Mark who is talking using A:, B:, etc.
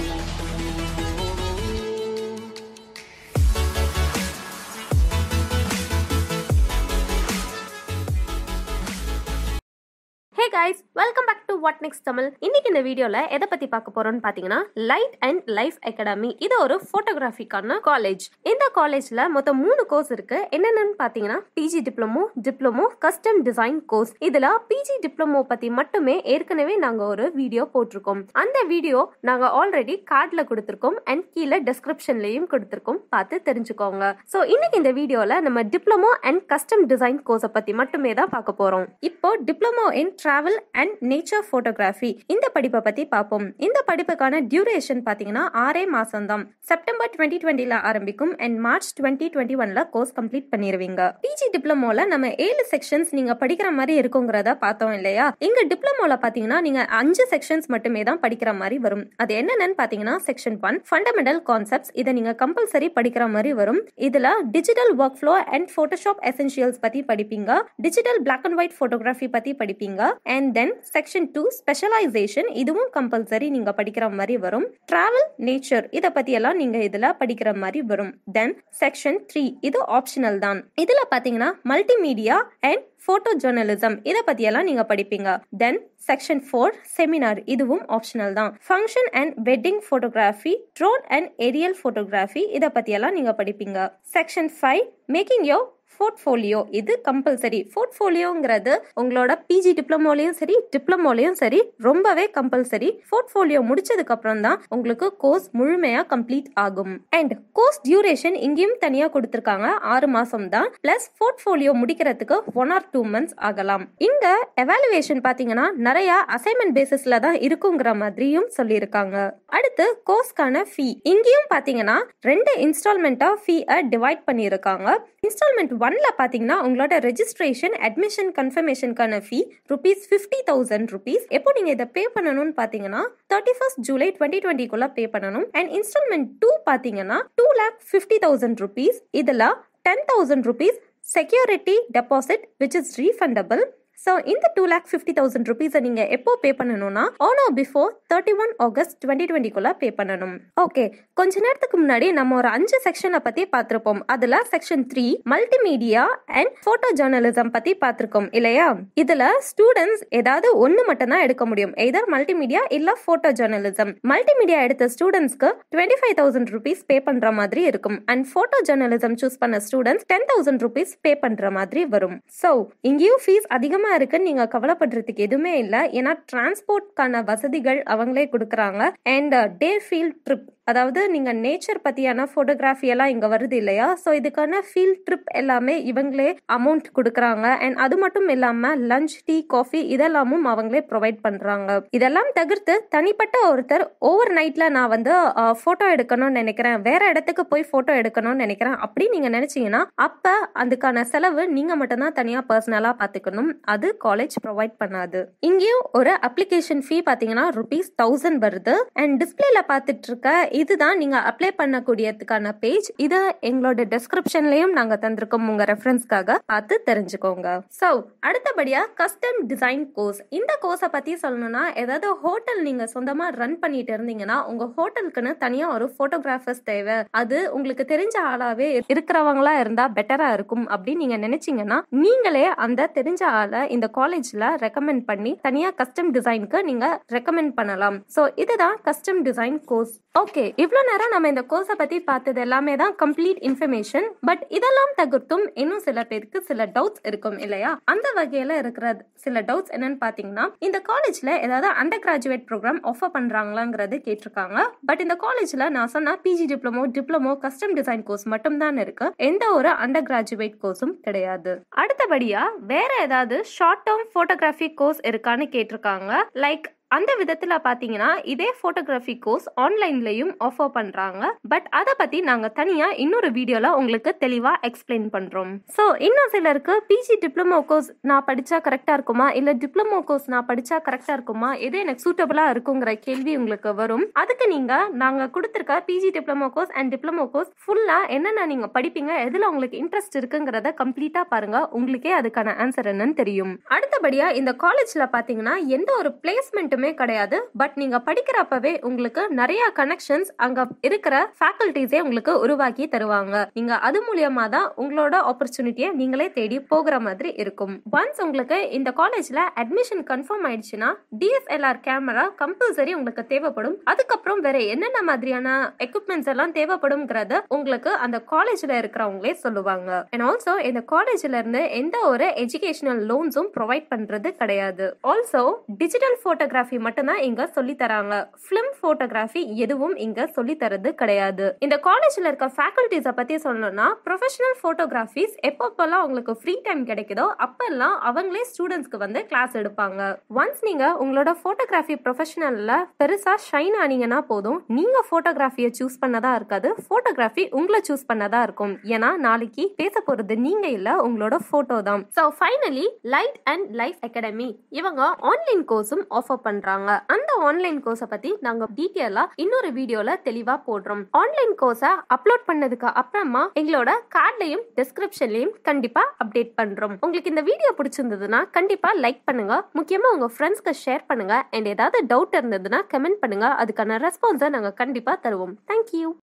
A: hey guys welcome back to What Next Tamil இன்னைக்கு இந்த வீடியோல எதை பத்தி பார்க்க போறோம்னு பாத்தீங்கன்னா லைட் அண்ட் லைஃப் அகாடமி இது ஒரு போட்டோகிராஃபிக்கான காலேஜ் இந்த காலேஜ்ல மொத்தம் மூணு கோர்ஸ் இருக்கு என்னென்னு பாத்தீங்கன்னா PG diploma diploma custom design course இதுல பிஜி டிப்ளமோ பத்தி மட்டுமே ஏற்கனவே நாங்க ஒரு வீடியோ போட்டிருக்கோம் அந்த வீடியோ நாங்க ஆல்ரெடி கார்ட்ல கொடுத்திருக்கோம் அண்ட் கீழே டெஸ்கிரிப்ஷன்லயும் கொடுத்திருக்கோம் பார்த்து தெரிஞ்சுக்கோங்க சோ இன்னைக்கு இந்த வீடியோல நம்ம டிப்ளமோ அண்ட் கஸ்டம் டிசைன் கோர்ஸை பத்தி மட்டுமே தான் பார்க்க போறோம் இப்போ diploma in travel and nature photography இந்த படிப்பை பத்தி பார்ப்போம் இந்த படிப்புக்கான டியூரேஷன் பாத்தீங்கன்னா ஆறே மாசம் தான் செப்டம்பர் டுவெண்ட்டி டுவெண்ட்டில ஆரம்பிக்கும் அண்ட் மார்ச் டுவெண்ட்டி டுவெண்ட்டி ஒன்ல கோர்ஸ் கம்ப்ளீட் பண்ணிருவீங்க பிஜி டிப்ளமோல நம்ம ஏழு செக்ஷன்ஸ் நீங்க படிக்கிற மாதிரி இருக்குங்கிறத பார்த்தோம் இல்லையா இங்க டிப்ளமோல பாத்தீங்கன்னா நீங்க அஞ்சு செக்ஷன்ஸ் மட்டுமே தான் படிக்கிற மாதிரி வரும் அது என்னென்னு பாத்தீங்கன்னா செக்ஷன் ஒன் ஃபண்டமெண்டல் கான்செப்ட்ஸ் இதை நீங்க கம்பல்சரி படிக்கிற மாதிரி வரும் இதுல digital workflow and Photoshop essentials பத்தி படிப்பீங்க digital black and white photography பத்தி படிப்பீங்க and then section two specialisation இதுவும் கம்பல்சரி நீங்க படிக்கிற மாதிரி வரும் டிராவல் நேச்சர் இதை பத்தி எல்லாம் நீங்க இதுல படிக்கிற மாதிரி வரும் தென் செக்ஷன் த்ரீ இது ஆப்ஷனல் தான் இதுல பாத்தீங்கன்னா மல்டிமீடியா அண்ட் போட்டோ ஜேர்னலிசம் இதை பத்தி எல்லாம் நீங்க படிப்பீங்க தென் செக்ஷன் ஃபோர் செமினார் இதுவும் ஆப்ஷனல் தான் function and wedding photography drone and aerial photography இதை பத்தி எல்லாம் நீங்க படிப்பீங்க section five making your portfolio இது கம்பல்சரி போர்ட்ஃபோலியோங்கிறது உங்களோட பிஜி டிப்ளமோலையும் சரி டிப்ளமோலையும் சரி ரொம்பவே கம்பல்சரி போர்ட்ஃபோலியோ முடிச்சதுக்கு அப்புறம் தான் உங்களுக்கு கோர்ஸ் முழுமையா கம்ப்ளீட் ஆகும் அண்ட் கோர்ஸ் டியூரேஷன் இங்கேயும் தனியா கொடுத்திருக்காங்க ஆறு மாசம் தான் பிளஸ் போர்ட்ஃபோலியோ முடிக்கிறதுக்கு ஒன் ஆர் டூ மந்த்ஸ் ஆகலாம் இங்க எவாலுவேஷன் பாத்தீங்கன்னா நிறைய அசைன்மெண்ட் பேசிஸ்ல தான் இருக்குங்கிற மாதிரியும் சொல்லியிருக்காங்க அடுத்து கோர்ஸ்க்கான ஃபீ இங்கேயும் பாத்தீங்கன்னா ரெண்டு இன்ஸ்டால்மெண்ட்டா ஃபீ டிவைட் பண்ணியிருக்காங்க இன்ஸ்டால்மெண்ட் ஒன்ல பாத்தீங்கன்னா உங்களோட ரெஜிஸ்ட்ரேஷன் அட்மிஷன் கன்ஃபர்மேஷனுக்கான fee rupees fifty thousand rupees எப்போ நீங்க இதை பே பண்ணணும்னு பாத்தீங்கன்னா தேர்ட்டி ஃபர்ஸ்ட் ஜூலை டுவெண்ட்டி டுவெண்ட்டிக்குள்ள பே பண்ணணும் அண்ட் இன்ஸ்டால்மெண்ட் டூ பாத்தீங்கன்னா two lakh fifty thousand rupees இதுல ten thousand rupees security deposit which is refundable so இந்த டூ லேக் ஃபிஃப்டி தௌசண்ட் ருபீஸை நீங்கள் எப்போ பே பண்ணணும்னா on or before thirty one August twenty டுவெண்ட்டிக்குள்ள பே பண்ணணும் ஓகே கொஞ்ச நேரத்துக்கு முன்னாடி நம்ம ஒரு அஞ்சு செக்ஷனை பற்றி பார்த்துருப்போம் அதில் section three multimedia and photo journalism பற்றி பார்த்துருக்கோம் இல்லையா இதில் ஸ்டூடெண்ட்ஸ் ஏதாவது ஒன்று மட்டும் தான் எடுக்க முடியும் எதர் மல்டிமீடியா இல்லை ஃபோட்டோ ஜேர்னலிசம் மல்டிமீடியா எடுத்த ஸ்டூடெண்ட்ஸ்க்கு twenty five thousand rupees pay பண்ணுற மாதிரி இருக்கும் அண்ட் ஃபோட்டோ ஜேர்னலிசம் சூஸ் பண்ண students ten thousand rupees pay பண்ணுற மாதிரி வரும் ஸோ இங்கேயும் ஃபீஸ் அதிகமாக இருக்குன்னு நீங்க கவலைப்படுறதுக்கு எதுவுமே இல்லை ஏன்னா டிரான்ஸ்போர்ட்கான வசதிகள் அவங்களே கொடுக்குறாங்க அண்ட் டே ஃபீல்ட் ட்ரிப் அதாவது நீங்க நேச்சர் பத்தியான போட்டோகிராஃபி எல்லாம் இங்க வருது இல்லையா ஸோ இதுக்கான ஃபீல்ட் ட்ரிப் எல்லாமே இவங்களே அமௌண்ட் கொடுக்குறாங்க அண்ட் அது மட்டும் இல்லாம லஞ்ச் டீ காஃபி இதெல்லாமும் அவங்களே ப்ரொவைட் பண்றாங்க இதெல்லாம் தவிர்த்து தனிப்பட்ட ஒருத்தர் ஓவர் நைட்ல நான் வந்து போட்டோ எடுக்கணும்னு நினைக்கிறேன் வேற இடத்துக்கு போய் போட்டோ எடுக்கணும்னு நினைக்கிறேன் அப்படி நீங்க நினைச்சீங்கன்னா அப்ப அதுக்கான செலவு நீங்க மட்டும்தான் தனியா பர்சனலா பாத்துக்கணும் அது காலேஜ் ப்ரொவைட் பண்ணாது இங்கேயும் ஒரு அப்ளிகேஷன் ஃபீ பாத்தீங்கன்னா ருபீஸ் தௌசண்ட் வருது அண்ட் டிஸ்பிளேல பார்த்துட்டு இருக்க இதுதான் நீங்க அப்ளை பண்ணக்கூடியதுக்கான பேஜ் இதை எங்களோட டெஸ்கிரிப்ஷன்லயும் நாங்க தந்திருக்கோம் உங்க ரெஃபரன்ஸ்க்காக பார்த்து தெரிஞ்சுக்கோங்க ஸோ அடுத்தபடியா கஸ்டம் டிசைன் கோர்ஸ் இந்த கோர்ஸை பத்தி சொல்லணும்னா ஏதாவது ஹோட்டல் நீங்க சொந்தமா ரன் பண்ணிட்டு இருந்தீங்கன்னா உங்க ஹோட்டலுக்குன்னு தனியா ஒரு போட்டோகிராஃபர்ஸ் தேவை அது உங்களுக்கு தெரிஞ்ச ஆளாவே இருக்கிறவங்களா இருந்தா பெட்டரா இருக்கும் அப்படின்னு நீங்க நினைச்சீங்கன்னா நீங்களே அந்த தெரிஞ்ச ஆளை இந்த காலேஜ்ல ரெக்கமெண்ட் பண்ணி தனியா கஸ்டம் டிசைனுக்கு நீங்க ரெக்கமெண்ட் பண்ணலாம் ஸோ இதுதான் கஸ்டம் டிசைன் கோர்ஸ் ஓகே இவ்வளவு நேரம் நம்ம இந்த கோர்ஸை பத்தி பார்த்தது எல்லாமே தான் கம்ப்ளீட் இன்ஃபர்மேஷன் பட் இதெல்லாம் தவிர்த்தும் இன்னும் சில பேருக்கு சில டவுட்ஸ் இருக்கும் இல்லையா அந்த வகையில இருக்கிற சில டவுட்ஸ் என்னன்னு பாத்தீங்கன்னா இந்த காலேஜ்ல ஏதாவது அண்டர் கிராஜுவேட் ப்ரோக்ராம் ஆஃபர் பண்றாங்களாங்கிறது கேட்டிருக்காங்க பட் இந்த காலேஜ்ல நான் சொன்ன PG diploma diploma custom design course மட்டும் தான் இருக்கு எந்த ஒரு அண்டர் கிராஜுவேட் கோர்ஸும் கிடையாது அடுத்தபடியா வேற ஏதாவது ஷார்ட் டேர்ம் போட்டோகிராஃபி கோர்ஸ் இருக்கான்னு கேட்டிருக்காங்க லைக் அந்த விதத்துல பாத்தீங்கன்னா இதே போட்டோகிராஃபி கோர்ஸ் ஆன்லைன்லயும் ஆஃபர் பண்றாங்க பட் அதை பத்தி நாங்க தனியா இன்னொரு வீடியோல உங்களுக்கு தெளிவா எக்ஸ்பிளைன் பண்றோம் சோ இன்னும் சிலருக்கு பிஜி டிப்ளமோ கோர்ஸ் நான் படிச்சா கரெக்டா இருக்குமா இல்ல டிப்ளமோ கோர்ஸ் நான் படிச்சா கரெக்டா இருக்குமா எது எனக்கு சூட்டபிளா இருக்குங்கிற கேள்வி உங்களுக்கு வரும் அதுக்கு நீங்க நாங்க கொடுத்திருக்க PG diploma course and diploma course ஃபுல்லா என்னென்ன நீங்க படிப்பீங்க எதுல உங்களுக்கு இன்ட்ரெஸ்ட் இருக்குங்கிறத கம்ப்ளீட்டா பாருங்க உங்களுக்கே அதுக்கான ஆன்சர் என்னன்னு தெரியும் அடுத்தபடியா இந்த காலேஜ்ல பாத்தீங்கன்னா எந்த ஒரு பிளேஸ்மெண்ட்டுமே ப்ராப்ளமே கிடையாது பட் நீங்க படிக்கிறப்பவே உங்களுக்கு நிறைய கனெக்ஷன்ஸ் அங்க இருக்கிற ஃபேக்கல்டிஸே உங்களுக்கு உருவாக்கி தருவாங்க நீங்க அது மூலியமா தான் உங்களோட ஆப்பர்ச்சுனிட்டியை நீங்களே தேடி போகிற மாதிரி இருக்கும் ஒன்ஸ் உங்களுக்கு இந்த காலேஜ்ல அட்மிஷன் கன்ஃபார்ம் ஆயிடுச்சுன்னா டிஎஸ்எல்ஆர் கேமரா கம்பல்சரி உங்களுக்கு தேவைப்படும் அதுக்கப்புறம் வேற என்னென்ன மாதிரியான எக்யூப்மெண்ட்ஸ் எல்லாம் தேவைப்படும்ங்கிறத உங்களுக்கு அந்த காலேஜ்ல இருக்கிறவங்களே சொல்லுவாங்க அண்ட் ஆல்சோ இந்த காலேஜ்ல இருந்து எந்த ஒரு எஜுகேஷனல் லோன்ஸும் ப்ரொவைட் பண்றது கிடையாது ஆல்சோ டிஜிட்டல் போட்டோகிராஃபி மட்டும்தான் இங்க சொல்லி தராங்க பிலிம் போட்டோகிராஃபி எதுவும் இங்க சொல்லி தரது கிடையாது இந்த காலேஜ்ல இருக்க ஃபேக்கல்டிஸ பத்தி சொல்லணும்னா ப்ரொஃபஷனல் போட்டோகிராஃபிஸ் எப்பப்பெல்லாம் உங்களுக்கு ஃப்ரீ டைம் கிடைக்குதோ அப்பெல்லாம் அவங்களே ஸ்டூடெண்ட்ஸ்க்கு வந்து கிளாஸ் எடுப்பாங்க ஒன்ஸ் நீங்க உங்களோட போட்டோகிராஃபி ப்ரொஃபஷனல்ல பெருசா ஷைன் ஆனீங்கன்னா போதும் நீங்க போட்டோகிராஃபியை சூஸ் பண்ணதா இருக்காது போட்டோகிராஃபி உங்களை சூஸ் பண்ணதா இருக்கும் ஏன்னா நாளைக்கு பேச போறது நீங்க இல்ல உங்களோட போட்டோ தான் so finally Light and Life Academy இவங்க ஆன்லைன் கோர்ஸும் ஆஃபர் பண்றாங்க அந்த ஆன்லைன் கோர்ஸை பத்தி நாங்க டீட்டெயிலா இன்னொரு வீடியோல தெளிவா போடுறோம் ஆன்லைன் கோர்ஸை அப்லோட் பண்ணதுக்கு அப்புறமா எங்களோட கார்ட்லயும் டிஸ்கிரிப்ஷன்லயும் கண்டிப்பா அப்டேட் பண்றோம் உங்களுக்கு இந்த வீடியோ பிடிச்சிருந்ததுன்னா கண்டிப்பா லைக் பண்ணுங்க முக்கியமா உங்க ஃப்ரெண்ட்ஸ்க்கு ஷேர் பண்ணுங்க அண்ட் ஏதாவது டவுட் இருந்ததுன்னா கமெண்ட் பண்ணுங்க அதுக்கான ரெஸ்பான்ஸை நாங்க கண்டிப்பா தருவோம் தேங்க்யூ